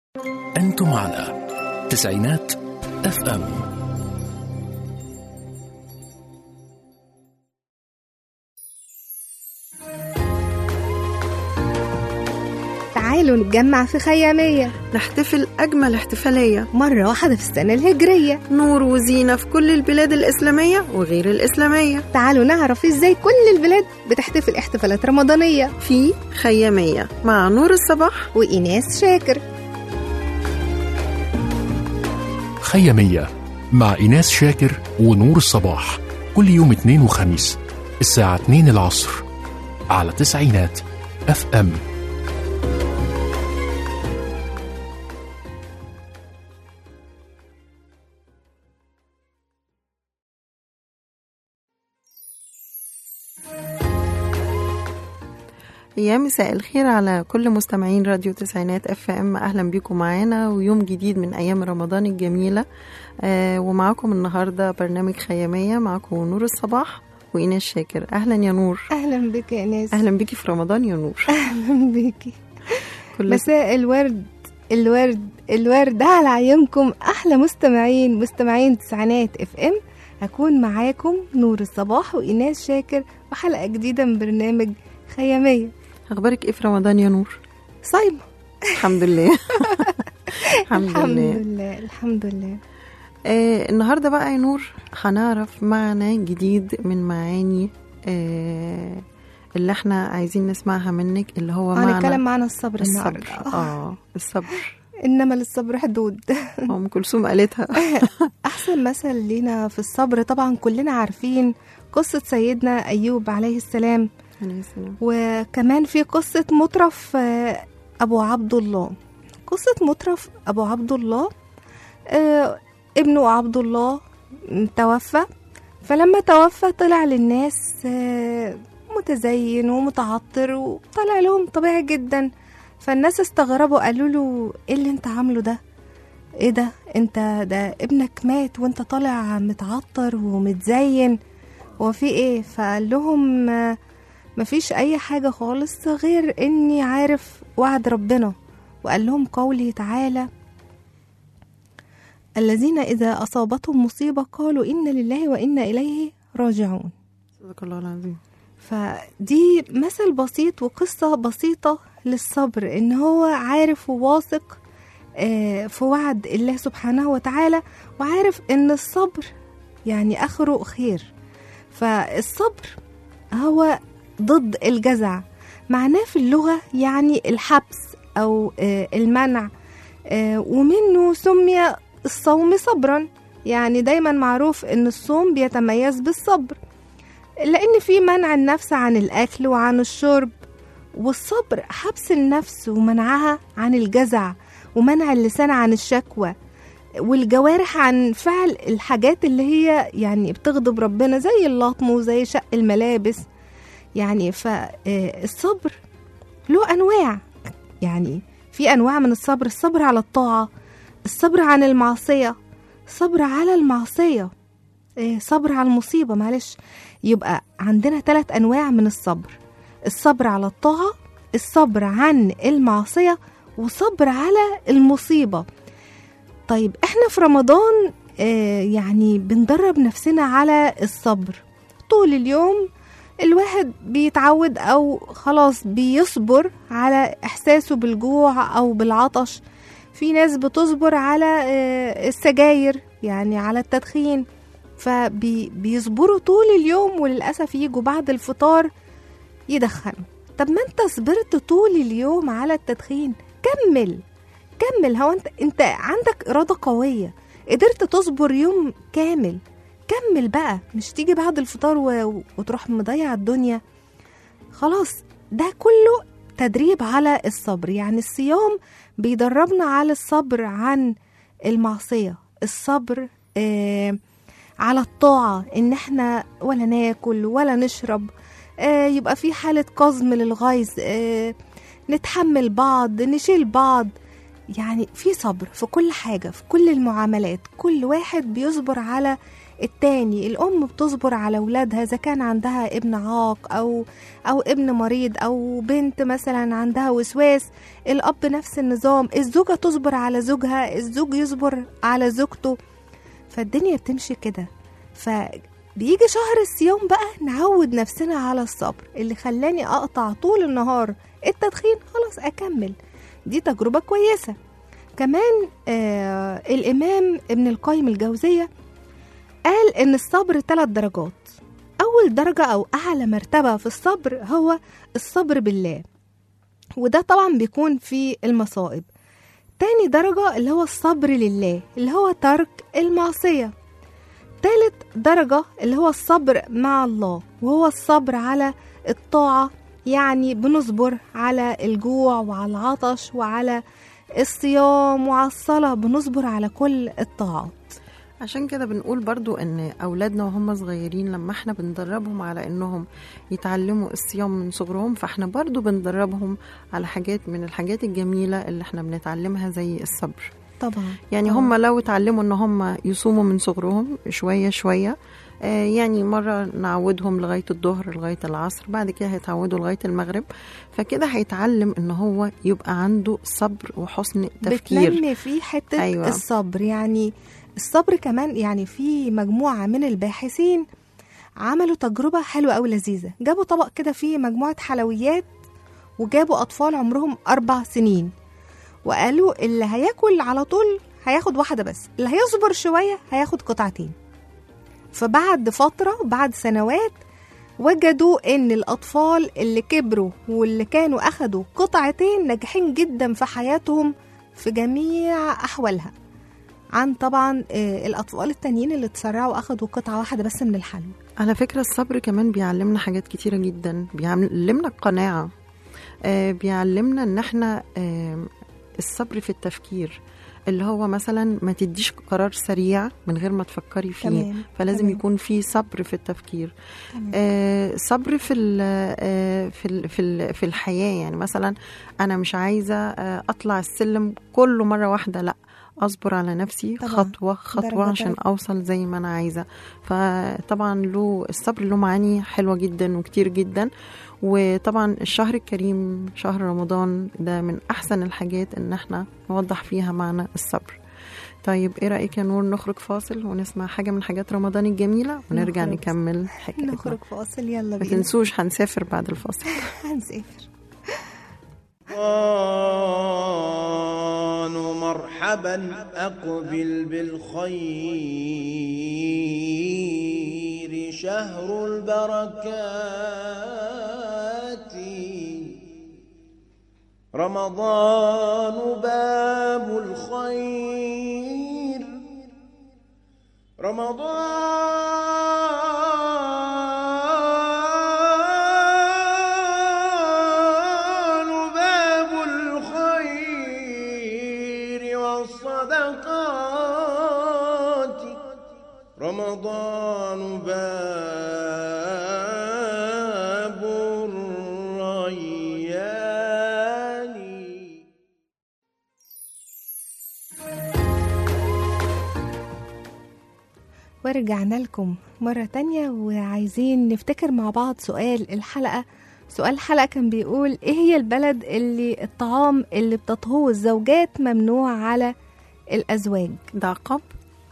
أنتم على تسعينات اف ام تعالوا نتجمع في خيامية نحتفل أجمل احتفالية مرة واحدة في السنة الهجرية نور وزينة في كل البلاد الإسلامية وغير الإسلامية تعالوا نعرف ازاي كل البلاد بتحتفل احتفالات رمضانية في خيامية مع نور الصباح وإيناس شاكر خيامية مع إيناس شاكر ونور الصباح كل يوم اثنين وخميس الساعة 2 العصر على تسعينات اف ام يا مساء الخير على كل مستمعين راديو تسعينات اف ام اهلا بيكم معانا ويوم جديد من ايام رمضان الجميله آه ومعاكم النهارده برنامج خياميه معاكم نور الصباح وايناس شاكر اهلا يا نور أهلا بك يا إيناس اهلا بيكي في رمضان يا نور أهلا بيكي كل مساء الورد الورد الورد على عيونكم أحلى مستمعين مستمعين تسعينات اف ام هكون معاكم نور الصباح وإيناس شاكر وحلقة جديدة من برنامج خيامية اخبارك ايه في رمضان يا نور صايمة الحمد لله الحمد الحمد لله لله الحمد لله آه النهارده بقى يا نور هنعرف معنى جديد من معاني آه اللي احنا عايزين نسمعها منك اللي هو معنى هنتكلم معنا الصبر الصبر النهارده اه الصبر إنما للصبر حدود ام كلثوم قالتها أحسن مثل لينا في الصبر طبعا كلنا عارفين قصة سيدنا أيوب عليه السلام عليه السلام وكمان في قصة مطرف آه، أبو عبد الله قصة مطرف أبو عبد الله آه، ابنه عبد الله م، توفى فلما توفى طلع للناس آه، متزين ومتعطر وطلع لهم طبيعي جدا فالناس استغربوا قالوا له ايه اللي انت عامله ده ايه ده انت ده ابنك مات وانت طالع متعطر ومتزين هو في ايه فقال لهم آه، مفيش اي حاجة خالص غير اني عارف وعد ربنا وقال لهم قوله تعالى الذين اذا اصابتهم مصيبة قالوا انا لله وانا اليه راجعون صدق الله العظيم فدي مثل بسيط وقصة بسيطة للصبر ان هو عارف وواثق آه، في وعد الله سبحانه وتعالى وعارف ان الصبر يعني اخره خير فالصبر هو ضد الجزع معناه في اللغة يعني الحبس أو آه، المنع آه، ومنه سمي الصوم صبرا يعني دايما معروف ان الصوم بيتميز بالصبر لان في منع النفس عن الاكل وعن الشرب والصبر حبس النفس ومنعها عن الجزع ومنع اللسان عن الشكوى والجوارح عن فعل الحاجات اللي هي يعني بتغضب ربنا زي اللطم وزي شق الملابس يعني فالصبر له انواع يعني في انواع من الصبر الصبر على الطاعه الصبر عن المعصيه صبر على المعصيه آه، صبر على المصيبه معلش يبقى عندنا ثلاث انواع من الصبر الصبر على الطاعه الصبر عن المعصيه وصبر على المصيبه طيب احنا في رمضان آه، يعني بندرب نفسنا على الصبر طول اليوم الواحد بيتعود او خلاص بيصبر على احساسه بالجوع او بالعطش في ناس بتصبر على آه، السجاير يعني على التدخين فبيصبروا طول اليوم وللأسف يجوا بعد الفطار يدخنوا طب ما انت صبرت طول اليوم على التدخين كمل كمل هو انت انت عندك إرادة قوية قدرت تصبر يوم كامل كمل بقى مش تيجي بعد الفطار و... وتروح مضيع الدنيا خلاص ده كله تدريب على الصبر يعني الصيام بيدربنا على الصبر عن المعصية الصبر آه على الطاعة إن إحنا ولا ناكل ولا نشرب آه يبقى في حالة قزم للغيظ آه نتحمل بعض نشيل بعض يعني في صبر في كل حاجة في كل المعاملات كل واحد بيصبر على التاني الأم بتصبر على ولادها إذا كان عندها ابن عاق أو أو ابن مريض أو بنت مثلا عندها وسواس الأب نفس النظام الزوجة تصبر على زوجها الزوج يصبر على زوجته فالدنيا بتمشي كده فبيجي شهر الصيام بقى نعود نفسنا على الصبر اللي خلاني أقطع طول النهار التدخين خلاص أكمل دي تجربة كويسة كمان آه الإمام ابن القيم الجوزية قال إن الصبر ثلاث درجات أول درجة أو أعلى مرتبة في الصبر هو الصبر بالله وده طبعا بيكون في المصائب تاني درجة اللي هو الصبر لله اللي هو ترك المعصية تالت درجة اللي هو الصبر مع الله وهو الصبر على الطاعة يعني بنصبر على الجوع وعلى العطش وعلى الصيام وعلى الصلاة بنصبر على كل الطاعات عشان كده بنقول برضو ان اولادنا وهم صغيرين لما احنا بندربهم على انهم يتعلموا الصيام من صغرهم فاحنا برضو بندربهم على حاجات من الحاجات الجميلة اللي احنا بنتعلمها زي الصبر طبعا يعني طبعاً. هم لو اتعلموا ان هم يصوموا من صغرهم شوية شوية آه، يعني مرة نعودهم لغاية الظهر لغاية العصر بعد كده هيتعودوا لغاية المغرب فكده هيتعلم ان هو يبقى عنده صبر وحسن تفكير بتنمي في حتة أيوة. أيوة. الصبر يعني الصبر كمان يعني في مجموعة من الباحثين عملوا تجربة حلوة أو لذيذة جابوا طبق كده فيه مجموعة حلويات وجابوا أطفال عمرهم أربع سنين وقالوا اللي هياكل على طول هياخد واحدة بس اللي هيصبر شوية هياخد قطعتين فبعد فترة بعد سنوات وجدوا ان الاطفال اللي كبروا واللي كانوا اخدوا قطعتين ناجحين جدا في حياتهم في جميع احوالها عن طبعا آه، الاطفال التانيين اللي اتسرعوا واخدوا قطعه واحده بس من الحلوى على فكرة الصبر كمان بيعلمنا حاجات كتيرة جدا بيعلمنا القناعة آه، بيعلمنا ان احنا آه، الصبر في التفكير اللي هو مثلا ما تديش قرار سريع من غير ما تفكري فيه تمام، فلازم تمام. يكون في صبر في التفكير تمام. آه، صبر في ال آه، في ال في ال في الحياه يعني مثلا انا مش عايزه آه، اطلع السلم كله مره واحده لا اصبر على نفسي طبعاً. خطوه خطوه درجة عشان درجة. اوصل زي ما انا عايزه فطبعا له الصبر له معاني حلوه جدا وكتير جدا وطبعا الشهر الكريم شهر رمضان ده من احسن الحاجات ان احنا نوضح فيها معنى الصبر طيب ايه رايك يا نور نخرج فاصل ونسمع حاجه من حاجات رمضان الجميله ونرجع نخرج. نكمل حكايتنا نخرج فاصل يلا ما بينا تنسوش هنسافر بعد الفاصل هنسافر رمضان مرحبا أقبل بالخير شهر البركات رمضان باب الخير رمضان باب الخير والصدقات رمضان باب الريان ورجعنا لكم مرة تانية وعايزين نفتكر مع بعض سؤال الحلقة سؤال الحلقة كان بيقول ايه هي البلد اللي الطعام اللي بتطهوه الزوجات ممنوع على الأزواج ده عقاب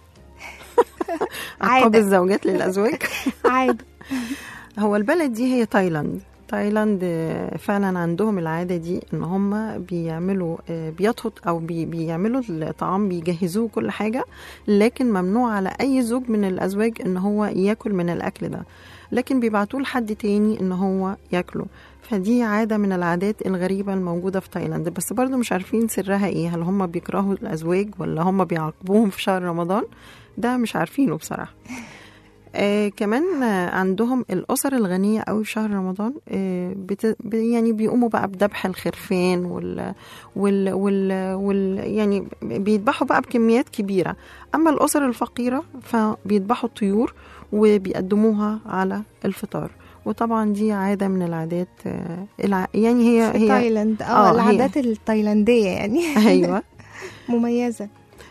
عادة. عقاب الزوجات للازواج عادي هو البلد دي هي تايلاند تايلاند آه، فعلا عندهم العادة دي ان هم بيعملوا آه، بيطهوا او بي بيعملوا الطعام بيجهزوه كل حاجة لكن ممنوع على اي زوج من الازواج ان هو ياكل من الاكل ده لكن بيبعتوه لحد تاني ان هو ياكله فدي عادة من العادات الغريبة الموجودة في تايلاند بس برضو مش عارفين سرها ايه هل هم بيكرهوا الازواج ولا هم بيعاقبوهم في شهر رمضان ده مش عارفينه بصراحة آه كمان آه عندهم الأسر الغنية قوي في شهر رمضان آه بت ب- يعني بيقوموا بقى بذبح الخرفان وال وال وال, وال يعني بيذبحوا بقى بكميات كبيرة أما الأسر الفقيرة فبيذبحوا الطيور وبيقدموها على الفطار وطبعا دي عادة من العادات آه الع... يعني هي في هي تايلاند آه، اه هي- العادات التايلاندية يعني أيوه مميزة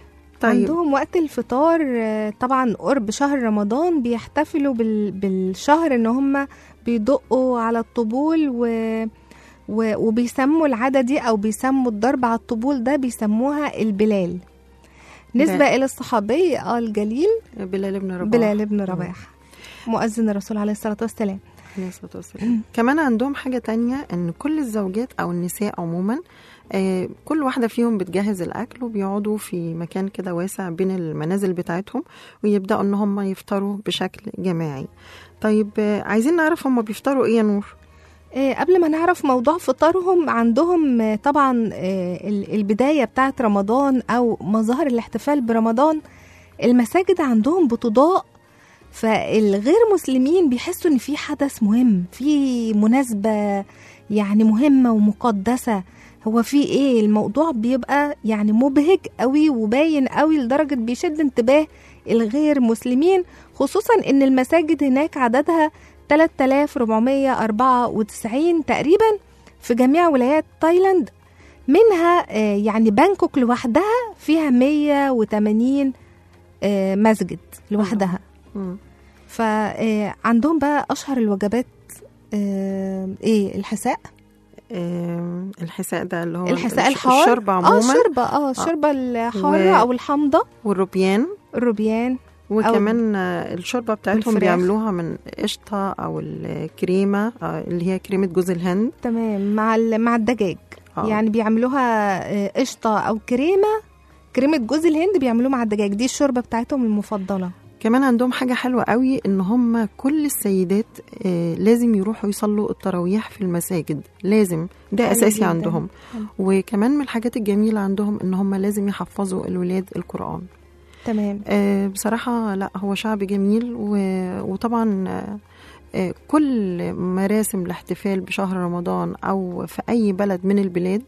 طيب. عندهم وقت الفطار آه، طبعا قرب شهر رمضان بيحتفلوا بال... بالشهر ان هم بيدقوا على الطبول و... و... وبيسموا العادة دي او بيسموا الضرب على الطبول ده بيسموها البلال نسبة ده- إلى الصحابي آه الجليل بلال بن رباح بلال بن رباح مؤذن الرسول عليه الصلاة والسلام عليه الصلاة والسلام. كمان عندهم حاجة تانية ان كل الزوجات او النساء عموما آه، كل واحدة فيهم بتجهز الأكل وبيقعدوا في مكان كده واسع بين المنازل بتاعتهم ويبدأوا إن هم يفطروا بشكل جماعي طيب آه، عايزين نعرف هم بيفطروا إيه يا نور؟ آه، قبل ما نعرف موضوع فطارهم عندهم آه، طبعا آه، ال- البداية بتاعت رمضان أو مظاهر الاحتفال برمضان المساجد عندهم بتضاء فالغير مسلمين بيحسوا ان في حدث مهم في مناسبة يعني مهمة ومقدسة هو في ايه الموضوع بيبقى يعني مبهج قوي وباين قوي لدرجة بيشد انتباه الغير مسلمين خصوصا ان المساجد هناك عددها 3494 تقريبا في جميع ولايات تايلاند منها آه، يعني بانكوك لوحدها فيها 180 آه، مسجد لوحدها مم. فعندهم بقى اشهر الوجبات آه، ايه الحساء آه، الحساء ده اللي هو الحساء الش- الحار الشرب اه عموما الشوربه اه الشوربه الحاره و- او الحامضه والروبيان الروبيان وكمان آه، الشوربه بتاعتهم والفراخ. بيعملوها من قشطه او الكريمه آه، اللي هي كريمه جوز الهند تمام مع ال- مع الدجاج آه. يعني بيعملوها آه، قشطه او كريمه كريمه جوز الهند بيعملوه مع الدجاج دي الشوربه بتاعتهم المفضله كمان عندهم حاجة حلوة قوي ان هم كل السيدات آه، لازم يروحوا يصلوا التراويح في المساجد لازم ده حلو اساسي جداً. عندهم حلو. وكمان من الحاجات الجميلة عندهم ان هم لازم يحفظوا الولاد القرآن تمام آه، بصراحة لا هو شعب جميل و- وطبعا آه، آه، كل مراسم الاحتفال بشهر رمضان أو في أي بلد من البلاد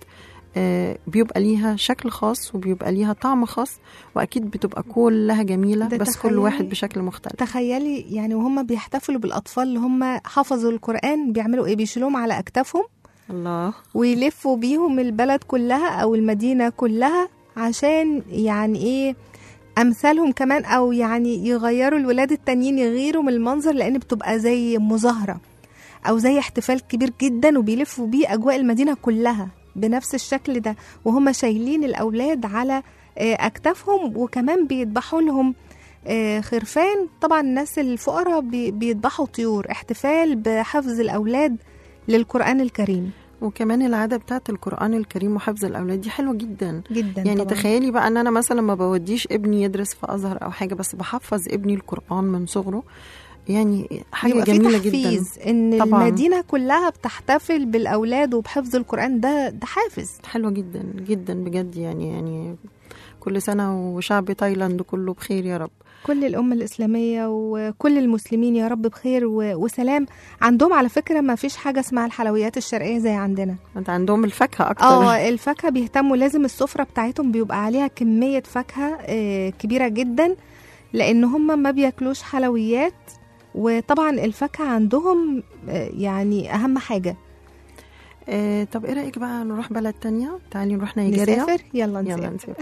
آه، بيبقى ليها شكل خاص وبيبقى ليها طعم خاص وأكيد بتبقى كلها جميلة ده بس كل تخيلي- واحد بشكل مختلف تخيلي يعني وهم بيحتفلوا بالاطفال اللي هم حفظوا القران بيعملوا ايه بيشيلوهم على اكتافهم الله ويلفوا بيهم البلد كلها او المدينه كلها عشان يعني ايه امثالهم كمان او يعني يغيروا الولاد التانيين يغيروا من المنظر لان بتبقى زي مظاهره او زي احتفال كبير جدا وبيلفوا بيه اجواء المدينه كلها بنفس الشكل ده وهم شايلين الاولاد على آه، اكتافهم وكمان بيذبحوا لهم آه، خرفان طبعا الناس الفقراء بي- بيذبحوا طيور احتفال بحفظ الاولاد للقران الكريم وكمان العادة بتاعت القرآن الكريم وحفظ الأولاد دي حلوة جدا جدا يعني طبعا. تخيلي بقى ان انا مثلا ما بوديش ابني يدرس في ازهر او حاجه بس بحفظ ابني القران من صغره يعني حاجه بيبقى في جميله جدا تحفيز ان طبعاً. المدينه كلها بتحتفل بالاولاد وبحفظ القران ده ده حافز حلوه جدا جدا بجد يعني يعني كل سنه وشعب تايلاند كله بخير يا رب كل الأمة الإسلامية وكل المسلمين يا رب بخير و- وسلام عندهم على فكرة ما فيش حاجة اسمها الحلويات الشرقية زي عندنا انت عندهم الفاكهه اكتر اه الفاكهة بيهتموا لازم السفرة بتاعتهم بيبقى عليها كمية فاكهة آه، كبيرة جدا لأن هم ما بياكلوش حلويات وطبعا الفاكهة عندهم آه، يعني أهم حاجة آه طب ايه رايك بقى نروح بلد تانية تعالي نروح نيجيريا نسافر يلا يلا نسافر نسافر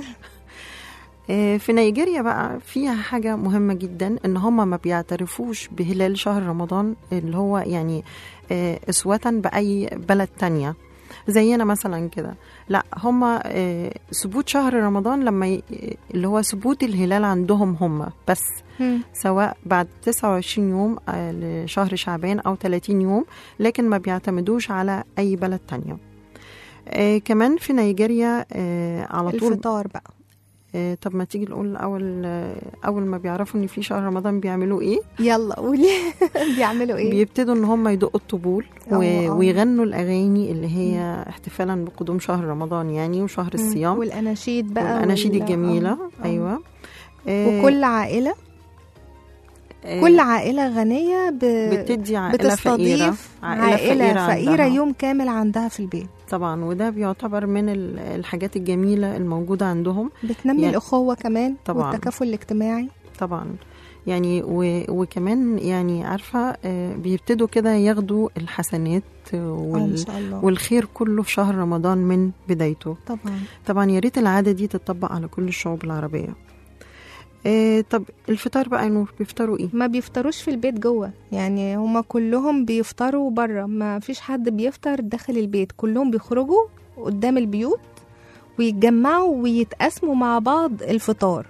آه، في نيجيريا بقى فيها حاجة مهمة جدا ان هم ما بيعترفوش بهلال شهر رمضان اللي هو يعني آه، اسوة بأي بلد تانية زينا مثلا كده لا هم آه، ثبوت شهر رمضان لما ي... اللي هو ثبوت الهلال عندهم هم بس مم. سواء بعد 29 يوم آه، لشهر شعبان أو 30 يوم لكن ما بيعتمدوش على أي بلد تانية آه كمان في نيجيريا آه على طول الفطار بقى آه طب ما تيجي نقول أول آه أول ما بيعرفوا إن في شهر رمضان بيعملوا إيه يلا قولي بيعملوا ايه بيبتدوا إن هم يدقوا الطبول و... أه، أه. ويغنوا الأغاني اللي هي احتفالا بقدوم شهر رمضان يعني وشهر مم. الصيام والاناشيد بقى والأناشيد وال- الجميلة آه، آه. أيوة آه، وكل عائله آه، كل عائله غنيه ب... بتدي عائلة فقيرة بتستضيف عائله فقيره, فقيرة عندها. يوم كامل عندها في البيت طبعا وده بيعتبر من ال- الحاجات الجميلة الموجودة عندهم بتنمي يعني- الأخوة كمان طبعاً. والتكافل الاجتماعي طبعا يعني و وكمان يعني عارفة آه، بيبتدوا كده ياخدوا الحسنات آه، ما وال شاء الله والخير كله في شهر رمضان من بدايته طبعا طبعا يا ريت العادة دي تطبق على كل الشعوب العربية آه طب الفطار بقى يا نور بيفطروا ايه ما بيفطروش في البيت جوه يعني هما كلهم بيفطروا بره ما فيش حد بيفطر داخل البيت كلهم بيخرجوا قدام البيوت ويتجمعوا ويتقاسموا مع بعض الفطار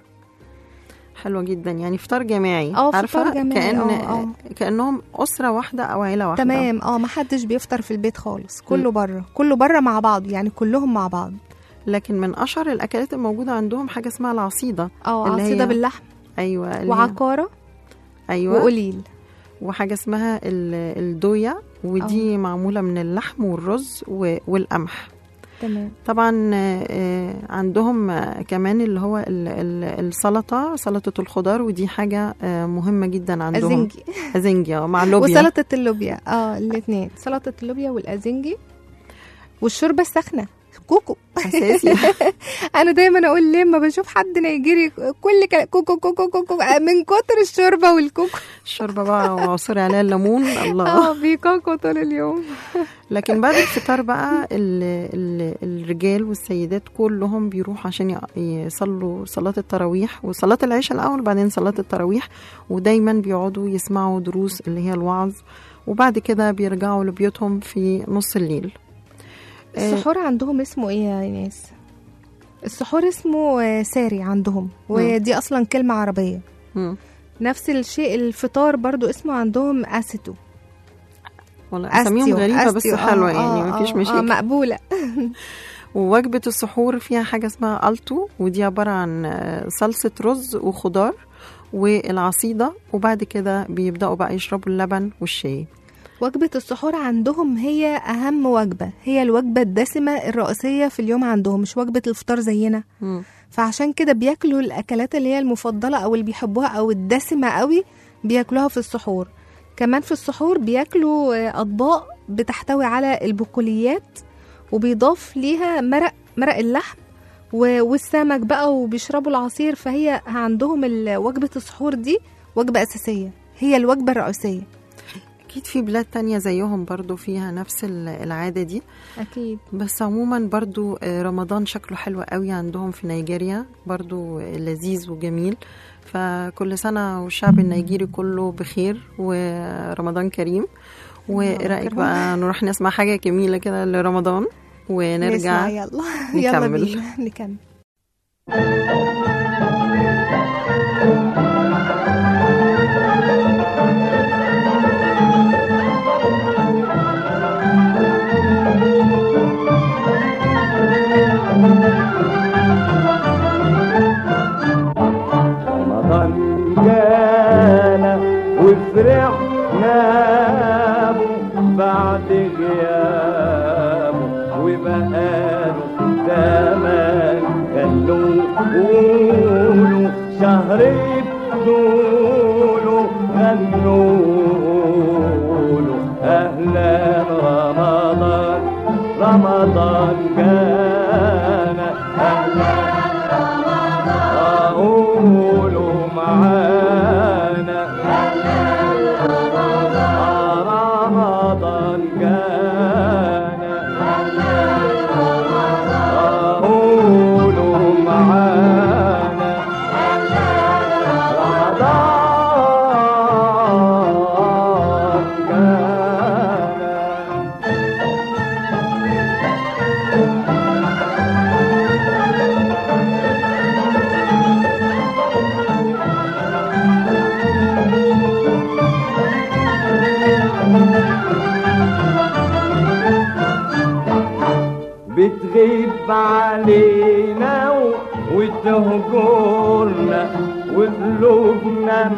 حلوة جدا يعني فطار جماعي اه، فطار عارفة جماعي، كأن اه، اه. كأنهم أسرة واحدة أو عيلة واحدة تمام اه ما حدش بيفطر في البيت خالص كله بره كله بره مع بعض يعني كلهم مع بعض لكن من أشهر الأكلات الموجودة عندهم حاجة اسمها العصيدة اه اللي عصيدة هي- باللحم أيوة اللي هي- وعكارة أيوة وقليل وحاجة اسمها ال- الدوية ودي معمولة من اللحم والرز و- والقمح تمام طبعا آه، عندهم آه، كمان اللي هو ال- ال- السلطة سلطة الخضار ودي حاجة آه، مهمة جدا عندهم أزنجي أزنجي آه، مع اللوبيا وسلطة اللوبيا اه الاثنين سلطة اللوبيا والأزنجي والشوربة السخنة كوكو أساسي انا دايما اقول لما بشوف حد نيجيري كل كلا- كوكو كوكو كوكو من كتر الشوربة والكوكو الشوربة بقى وعصير عليها الليمون الله اه بيكوكو طول اليوم لكن بعد الفطار بقى ال ال الرجال والسيدات كلهم بيروحوا عشان ي- يصلوا صلاة التراويح وصلاة العشاء الأول وبعدين صلاة التراويح ودايما بيقعدوا يسمعوا دروس اللي هي الوعظ وبعد كده بيرجعوا لبيوتهم في نص الليل آه، السحور عندهم اسمه ايه يا ناس السحور اسمه آه، ساري عندهم ودي اصلا كلمة عربية مم. نفس الشيء الفطار برضو اسمه عندهم اسيتو والله أساميهم أستيو، غريبة بس أستيو، حلوة آه، يعني آه، مفيش آه، مشاكل آه مقبولة ووجبة السحور فيها حاجة اسمها ألتو ودي عبارة عن آه، صلصة رز وخضار والعصيدة وبعد كده بيبدأوا بقى يشربوا اللبن والشاي وجبة السحور عندهم هي أهم وجبة هي الوجبة الدسمة الرئيسية في اليوم عندهم مش وجبة الفطار زينا مم. فعشان كده بياكلوا الأكلات اللي هي المفضلة أو اللي بيحبوها أو الدسمة قوي بياكلوها في السحور كمان في السحور بياكلوا آه، أطباق بتحتوي على البقوليات وبيضاف ليها مرق مرق اللحم و- والسمك بقى وبيشربوا العصير فهي عندهم ال- وجبة السحور دي وجبة أساسية هي الوجبة الرئيسية أكيد في بلاد تانية زيهم برضو فيها نفس ال- العادة دي أكيد بس عموما برضو آه، رمضان شكله حلو قوي عندهم في نيجيريا برضو آه، لذيذ وجميل فكل سنة والشعب النيجيري كله بخير ورمضان كريم وإيه رأيك كريم. بقى نروح نسمع حاجة جميلة كده لرمضان نسمع ونرجع يلا يلا نكمل. بينا نكمل رمضان جانا وفرحنا به بعد غيابه وبقاله زمان خلوا قولوا شهر بدوله غنوا له اهلا رمضان رمضان جانا اهلا قولوا معانا رمضان جانا قولوا معانا رمضان جانا بتغيب علينا و- وتهجرنا وقلوبنا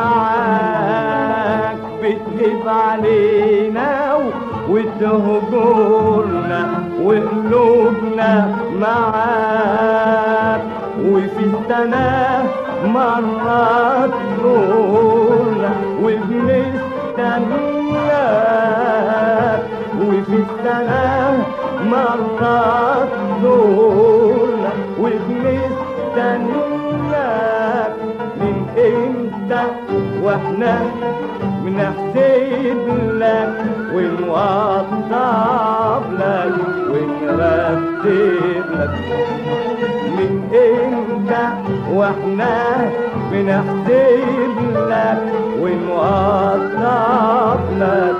معاك بتغيب علينا و- وتهجرنا وقلوبنا معاك وفي السنة مرة تزورنا وبنستناك وفي السنة مرة تزورنا وبنستناك من امتى واحنا بنحسب لك ونوضب لك ونرتب لك من امتى واحنا ونحسب لك ونوضب لك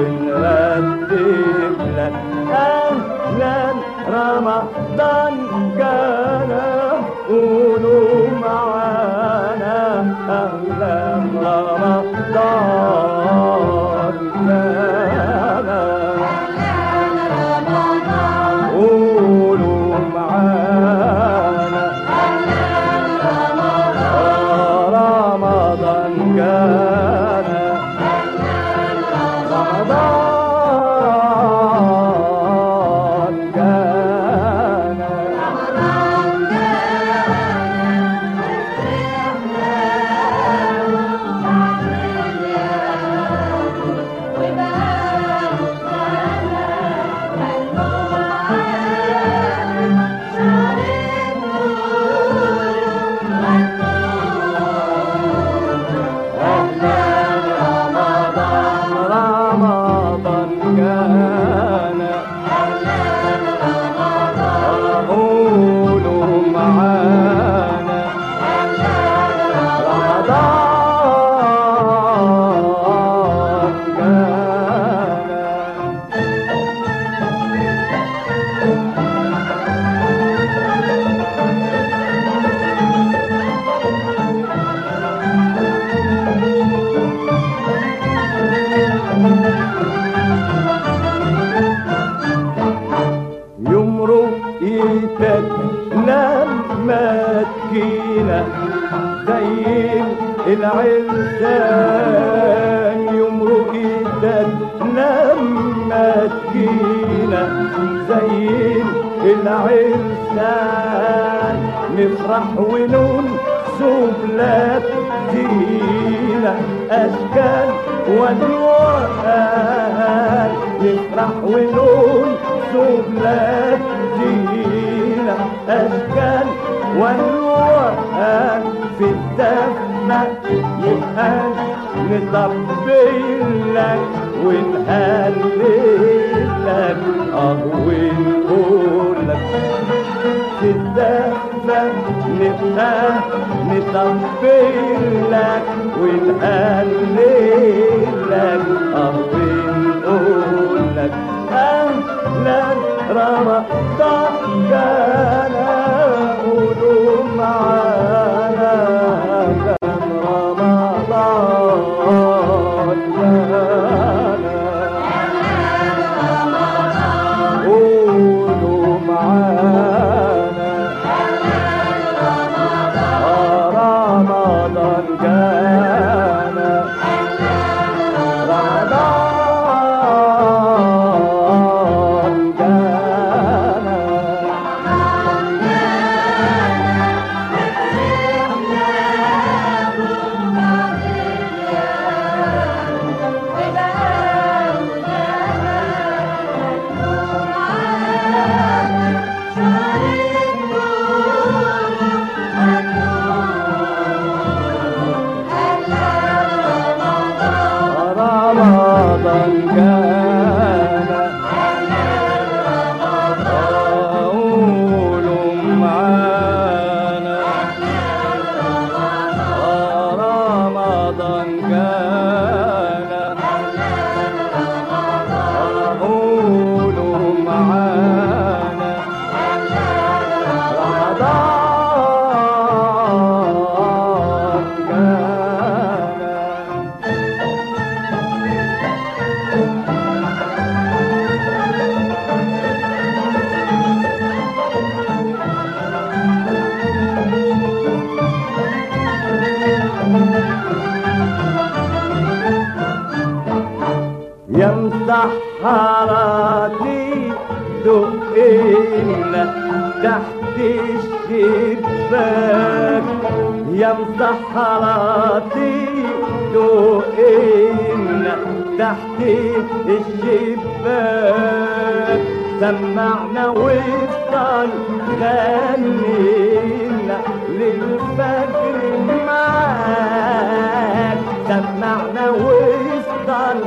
ونرتب لك أهلا رمضان كان قولوا معانا أهلا رمضان كان قولوا معانا رمضان كان رمضان كان رمضان كان قولوا معانا رمضان كان يمرق ايدك لما تجينا زي العرسان يمرق ايدك لما تجينا زي العرسان نفرح ونون سبلات دينا اشكال والوان نفرح ونون سبلات دينا اشكال والوان في الدفنة يبقى نطبل لك ونهلل لك اه ونقول لك في الدفنة نبقى نطبل لك ونهلل لك اه ونقول لك أهلا رمضان كان قولوا معانا كان رمضان كان قولوا معانا رمضان كان رمضان كان رمضان كان قولوا معانا رمضان كان قولوا معانا رمضان كان يا مسحراتي دقينا تحت الشباك يا مسحراتي دقينا تحت الشباك سمعنا وفضل غنينا للفجر معاك سمعنا وفضل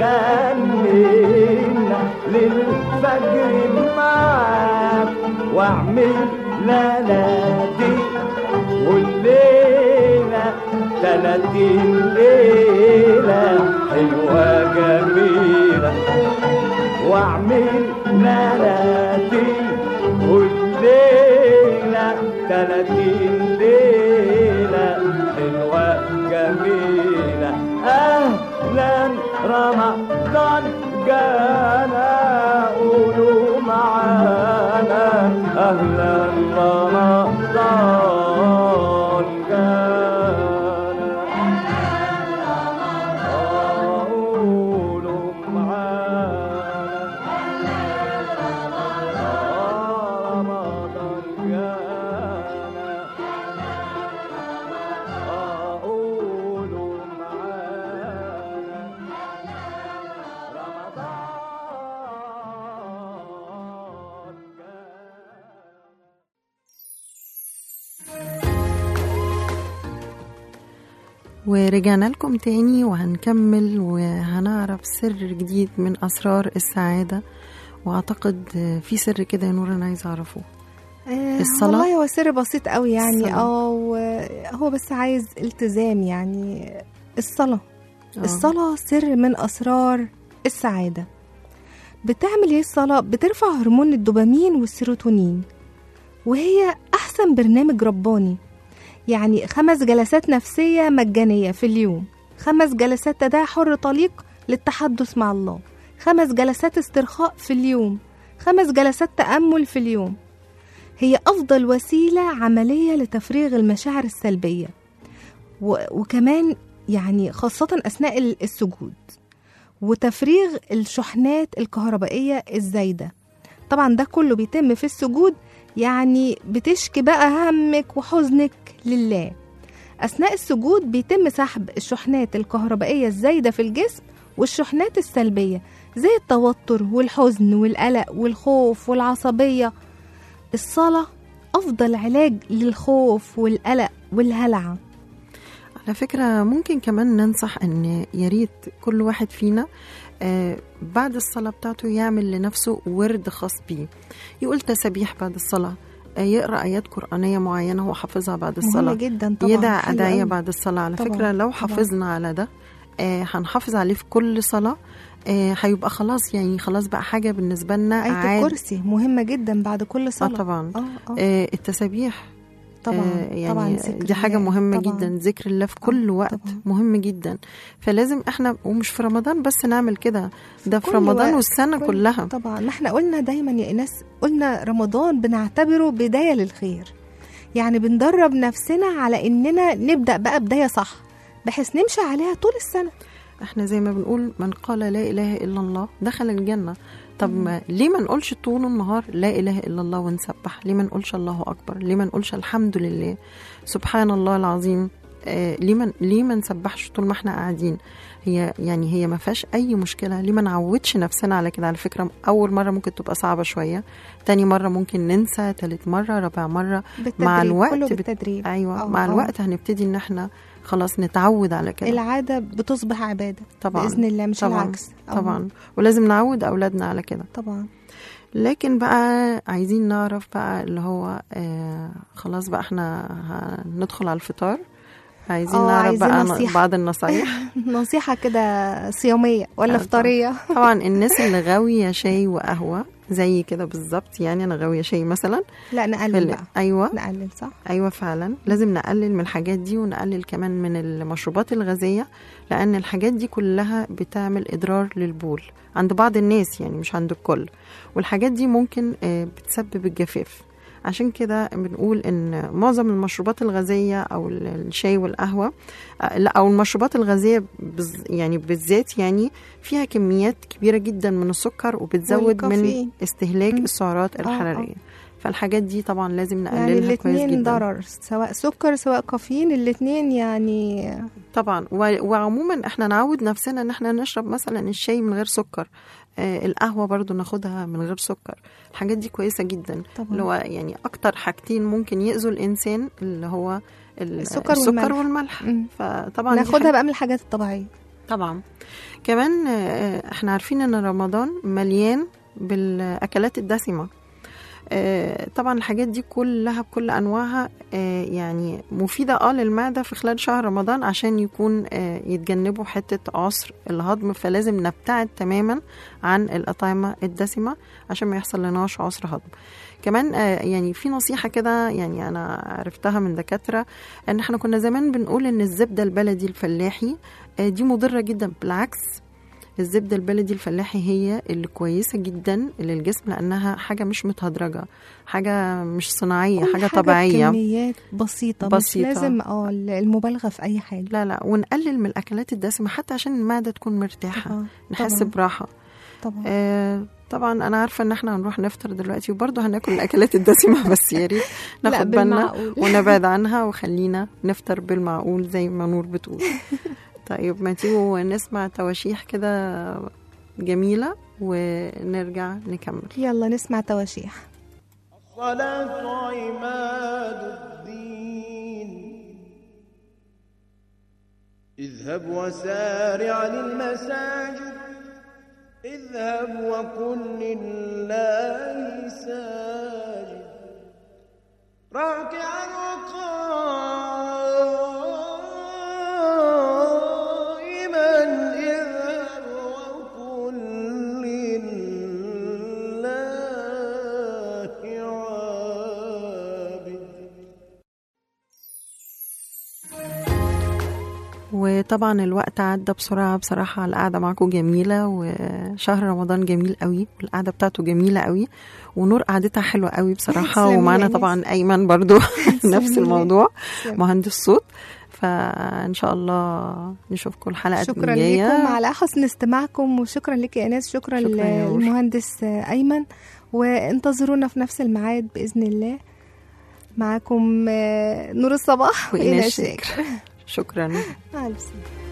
غنينا للفجر معاك واعمل لنادي والليلة تلاتين ليلة حلوة جميلة واعمل مناديل والليلة تلاتين ليلة حلوة جميلة أهلا رمضان جانا قولوا معانا أهلا رمضان جانا قولوا معانا رمضان جانا قولوا معانا رمضان جانا ورجعنا لكم تاني وهنكمل وهنعرف سر جديد من أسرار السعادة وأعتقد في سر كده يا نور أنا عايزة أعرفه آه، الصلاة؟ والله هو سر بسيط قوي يعني الصلاة. اه و- هو بس عايز التزام يعني الصلاة آه. الصلاة سر من أسرار السعادة بتعمل ايه الصلاة؟ بترفع هرمون الدوبامين والسيروتونين وهي أحسن برنامج رباني يعني خمس جلسات نفسية مجانية في اليوم خمس جلسات تداعي حر طليق للتحدث مع الله خمس جلسات استرخاء في اليوم خمس جلسات تأمل في اليوم هي أفضل وسيلة عملية لتفريغ المشاعر السلبية و- وكمان يعني خاصة أثناء ال- السجود وتفريغ الشحنات الكهربائية الزايدة طبعا ده كله بيتم في السجود يعني بتشكي بقى همك وحزنك لله أثناء السجود بيتم سحب الشحنات الكهربائية الزايدة في الجسم والشحنات السلبية زي التوتر والحزن والقلق والخوف والعصبية الصلاة أفضل علاج للخوف والقلق والهلع على فكرة ممكن كمان ننصح ان يا ريت كل واحد فينا آه، بعد الصلاة بتاعته يعمل لنفسه ورد خاص بيه يقول تسابيح بعد الصلاة آه، يقرأ آيات قرآنية معينة هو حافظها بعد مهم الصلاة جدا طبعا يدع حلو أدعية أوي. بعد الصلاة على طبعاً، فكرة لو طبعاً. حافظنا على ده آه، هنحافظ عليه في كل صلاة آه، هيبقى خلاص يعني خلاص بقى حاجة بالنسبة لنا آية عاد الكرسي مهمة جدا بعد كل اه صلاة طبعا اه اه آه، التسابيح طبعا آه، يعني طبعا ذكر دي حاجة الله. مهمة طبعاً. جدا ذكر الله في كل وقت طبعاً. مهم جدا فلازم احنا ومش في رمضان بس نعمل كده ده في كل رمضان وقت، والسنة كل- كلها طبعا ما احنا قلنا دايما يا ايناس قلنا رمضان بنعتبره بداية للخير يعني بندرب نفسنا على اننا نبدأ بقى بداية صح بحيث نمشي عليها طول السنة احنا زي ما بنقول من قال لا إله إلا الله دخل الجنة طب ما ليه ما نقولش طول النهار لا إله إلا الله ونسبح ليه ما نقولش الله أكبر ليه ما نقولش الحمد لله سبحان الله العظيم آه ليه ما ليه ما نسبحش طول ما احنا قاعدين هي يعني هي ما فيهاش اي مشكله ليه ما نعودش نفسنا على كده على فكره اول مره ممكن تبقى صعبه شويه تاني مره ممكن ننسى تالت مره رابع مره بالتدريب مع الوقت كله بت- بالتدريب ايوه آه، مع آه. الوقت هنبتدي ان احنا خلاص نتعود على كده العادة بتصبح عبادة طبعا بإذن الله مش طبعا العكس آه، طبعا ولازم نعود اولادنا على كده طبعا لكن بقى عايزين نعرف بقى اللي هو آه خلاص بقى احنا هندخل على الفطار عايزين آه، نعرف عايزين بقى نصيحة. بعض النصايح نصيحة كده صيامية ولا آه، فطارية طبعا الناس اللي غاوية شاي وقهوة زي كده بالظبط يعني انا غاوية شاي مثلا لا في نقلل ال- بقى ايوه نقلل صح ايوه فعلا لازم نقلل من الحاجات دي ونقلل كمان من المشروبات الغازيه لان الحاجات دي كلها بتعمل اضرار للبول عند بعض الناس يعني مش عند الكل والحاجات دي ممكن آه، بتسبب الجفاف عشان كده بنقول ان معظم المشروبات الغازيه او ال- الشاي والقهوه آه، لا او المشروبات الغازيه بز يعني بالذات يعني فيها كميات كبيره جدا من السكر وبتزود من والكافيين. استهلاك مم. السعرات آه، آه. الحراريه فالحاجات دي طبعا لازم نقللها يعني كويس الاثنين جدا ضرر سواء سكر سواء كافيين الاثنين يعني طبعا و- وعموما احنا نعود نفسنا ان احنا نشرب مثلا الشاي من غير سكر آه القهوه برضو ناخدها من غير سكر الحاجات دي كويسه جدا طبعا. اللي هو يعني اكتر حاجتين ممكن يأذوا الانسان اللي هو ال- السكر السكر والملح. والملح مم. فطبعا دي ناخدها حاجة- بقى من الحاجات الطبيعية طبعا كمان آه، احنا عارفين ان رمضان مليان بالاكلات الدسمه آه، طبعا الحاجات دي كلها بكل انواعها آه، يعني مفيده اه للمعده في خلال شهر رمضان عشان يكون آه، يتجنبوا حته عسر الهضم فلازم نبتعد تماما عن الاطعمه الدسمه عشان ما يحصل لناش عسر هضم كمان آه، يعني في نصيحه كده يعني انا عرفتها من دكاتره ان احنا كنا زمان بنقول ان الزبده البلدي الفلاحي آه، دي مضره جدا بالعكس الزبدة البلدي الفلاحي هي اللي كويسة جدا للجسم لأنها حاجة مش متهدرجة حاجة مش صناعية كل حاجة طبيعية بكميات بسيطة, بسيطة. مش لازم اه المبالغة في أي حاجة لا لا ونقلل من الأكلات الدسمة حتى عشان المعدة تكون مرتاحة طبعا نحس طبعاً. براحة طبعا آه طبعا أنا عارفة إن إحنا هنروح نفطر دلوقتي وبرضه هناكل الأكلات الدسمة بس يا ريت لا ناخد بالنا بالمعقول ونبعد عنها وخلينا نفطر بالمعقول زي ما نور بتقول طيب ما تيجوا نسمع تواشيح كده جميلة ونرجع نكمل يلا نسمع تواشيح الصلاة عماد الدين اذهب وسارع للمساجد اذهب وقل لله ساجد راكعا وقائما اذهب وقل لله عابد وطبعا الوقت عدى بسرعة بصراحة القعدة معاكم جميلة وشهر رمضان جميل قوي والقعدة بتاعته جميلة قوي ونور قعدتها حلوة قوي بصراحة تسلمي ومعنا يا إنس. طبعا أيمن برضو نفس تسلمي. الموضوع تسلمي. مهندس صوت فإن شاء الله نشوفكم الحلقة شكرا الجاية لكم على حسن استماعكم وشكرا لك يا ايناس شكرا, شكرا يا نور. للمهندس ايمن وانتظرونا في نفس الميعاد باذن الله معاكم آه، نور الصباح وإيناس وإيناس شاكر شكرا مع السلامه